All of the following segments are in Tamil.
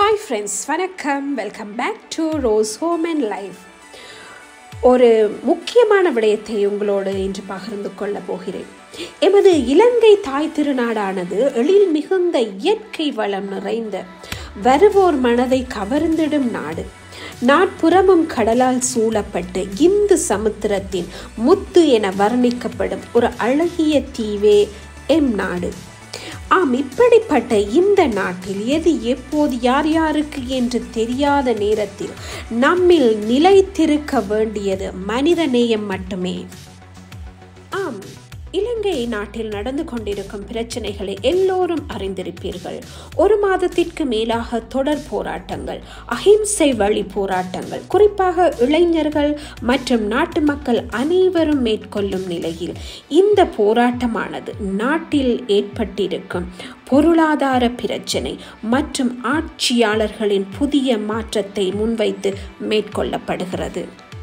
ஹாய் ஃப்ரெண்ட்ஸ் வணக்கம் welcome back to rose home and life ஒரு முக்கியமான விடயத்தை உங்களோடு இன்று பகிர்ந்து கொள்ளப் போகிறேன் எமது இலங்கை தாய் திருநாடானது எழில் மிகுந்த இயற்கை வளம் நிறைந்த வருவோர் மனதை கவர்ந்திடும் நாடு நாட்புறமும் கடலால் சூழப்பட்டு இந்து சமுத்திரத்தின் முத்து என வர்ணிக்கப்படும் ஒரு அழகிய தீவே எம் நாடு ஆம் இப்படிப்பட்ட இந்த நாட்டில் எது எப்போது யார் யாருக்கு என்று தெரியாத நேரத்தில் நம்மில் நிலைத்திருக்க வேண்டியது மனித நேயம் மட்டுமே ஆம் இலங்கை நாட்டில் நடந்து கொண்டிருக்கும் பிரச்சனைகளை எல்லோரும் அறிந்திருப்பீர்கள் ஒரு மாதத்திற்கு மேலாக தொடர் போராட்டங்கள் அஹிம்சை வழி போராட்டங்கள் குறிப்பாக இளைஞர்கள் மற்றும் நாட்டு மக்கள் அனைவரும் மேற்கொள்ளும் நிலையில் இந்த போராட்டமானது நாட்டில் ஏற்பட்டிருக்கும் பொருளாதார பிரச்சனை மற்றும் ஆட்சியாளர்களின் புதிய மாற்றத்தை முன்வைத்து மேற்கொள்ளப்படுகிறது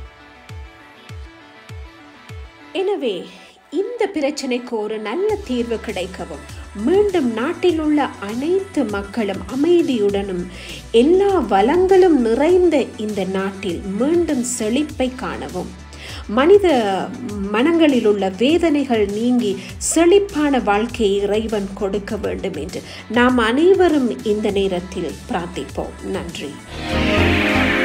எனவே இந்த பிரச்சனைக்கு ஒரு நல்ல தீர்வு கிடைக்கவும் மீண்டும் நாட்டில் உள்ள அனைத்து மக்களும் அமைதியுடனும் எல்லா வளங்களும் நிறைந்த இந்த நாட்டில் மீண்டும் செழிப்பை காணவும் மனித மனங்களில் உள்ள வேதனைகள் நீங்கி செழிப்பான வாழ்க்கையை இறைவன் கொடுக்க வேண்டும் என்று நாம் அனைவரும் இந்த நேரத்தில் பிரார்த்திப்போம் நன்றி